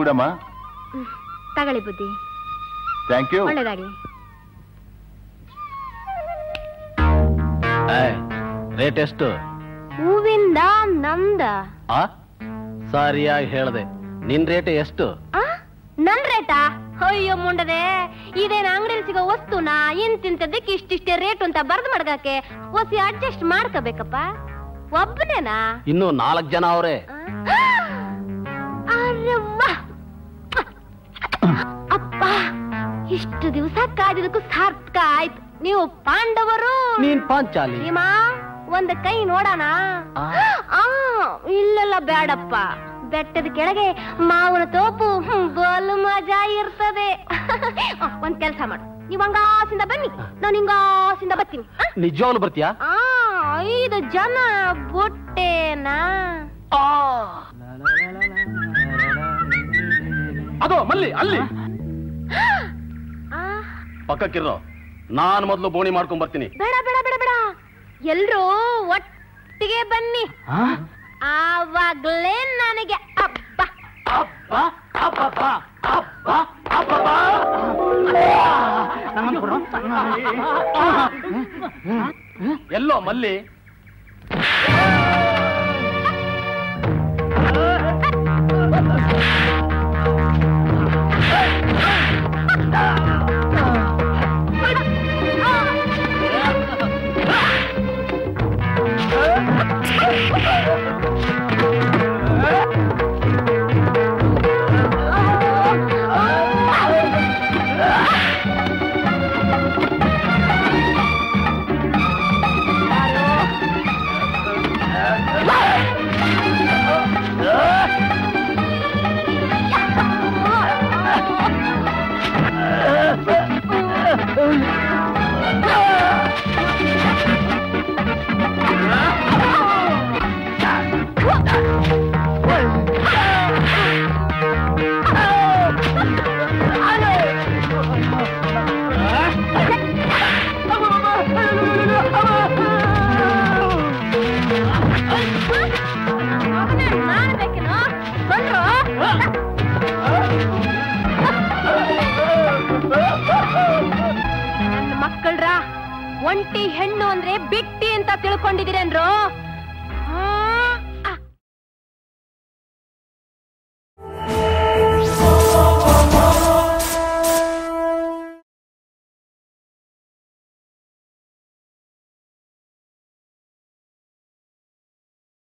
ಒಳ್ಳೇದಮ್ಮ ತಗೊಳ್ಳಿ ಬುದ್ಧಿ thank you ಒಳ್ಳೇದಾಗ್ಲಿ ರೇಟ್ ಎಷ್ಟು ಹೂವಿಂದ ನಮ್ದ ಆ ಸರಿಯಾಗಿ ಹೇಳ್ದೆ ನಿನ್ ರೇಟ್ ಎಷ್ಟು ಆ? ನನ್ ರೇಟಾ ಅಯ್ಯೋ ಮುಂಡದೆ ಇದೇನ ಅಂಗಡಿಯಲ್ಲಿ ಸಿಗೋ ವಸ್ತುನ ಇಂತಿಂತದಕ್ಕೆ ಇಷ್ಟಿಷ್ಟೇ ರೇಟ್ ಅಂತ ಬರ್ದ್ ಮಡ್ಗಕ್ಕೆ ಒಸಿ ಅಡ್ಜಸ್ಟ್ ಮಾಡ್ಕೋಬೇಕಪ್ಪ ಒಬ್ಬನೇನಾ ಇನ್ನು ನಾಲ್ಕ್ ಜನ ಅವ್ರೆ ಅರೆ ವಾ. ಅಪ್ಪ ಇಷ್ಟು ದಿವಸ ಕಾದಿದ್ದಕ್ಕೂ ಸಾರ್ಥಕ ಆಯ್ತು ನೀವು ಪಾಂಡವರು ನೀನ್ ಪಾಂಚಾಲಿ ನಿಮ್ಮ ಒಂದ್ ಕೈ ನೋಡೋಣ ಆ ಇಲ್ಲೆಲ್ಲ ಬೇಡಪ್ಪ ಬೆಟ್ಟದ ಕೆಳಗೆ ಮಾವನ ತೋಪು ಹ್ಮ್, ಬಲು ಮಜಾ ಇರ್ತದೆ ಆ, ಒಂದ್ ಕೆಲ್ಸ ಮಾಡು ನೀವ್ ಹಂಗಾಸಿಂದ ಬನ್ನಿ ನಾನು ಹಿಂಗಾಸಿಂದ ಬರ್ತೀನಿ ಆ? ನಿಜವಾಗ್ಲು ಬರ್ತೀಯಾ ಆ ಐದು ಜನ ಬುಟ್ಟೇನಾ ಅದು ಮಲ್ಲಿ ಅಲ್ಲಿ ಆ, ಪಕ್ಕಕ್ಕಿರೋ ನಾನ್ ಮೊದ್ಲು ಬೋಣಿ ಮಾಡ್ಕೊಂಡ್ ಬರ್ತೀನಿ ಬೇಡ ಬೇಡ ಬೇಡ ಬೇಡ ಎಲ್ರೂ ಒಟ್ಟಿಗೆ ಬನ್ನಿ ಆವಾಗ್ಲೇ ನನಗೆ ಅಬ್ಬ ಎಲ್ಲೋ ಮಲ್ಲಿ ಮಾಡ್ಬೇಕೇನೋ ಬಂದ್ರು ನನ್ನ ಮಕ್ಕಳ್ರ ಒಂಟಿ ಹೆಣ್ಣು ಅಂದ್ರೆ ಬಿಟ್ಟಿ ಅಂತ ತಿಳ್ಕೊಂಡಿದ್ದೀರೇನ್ರು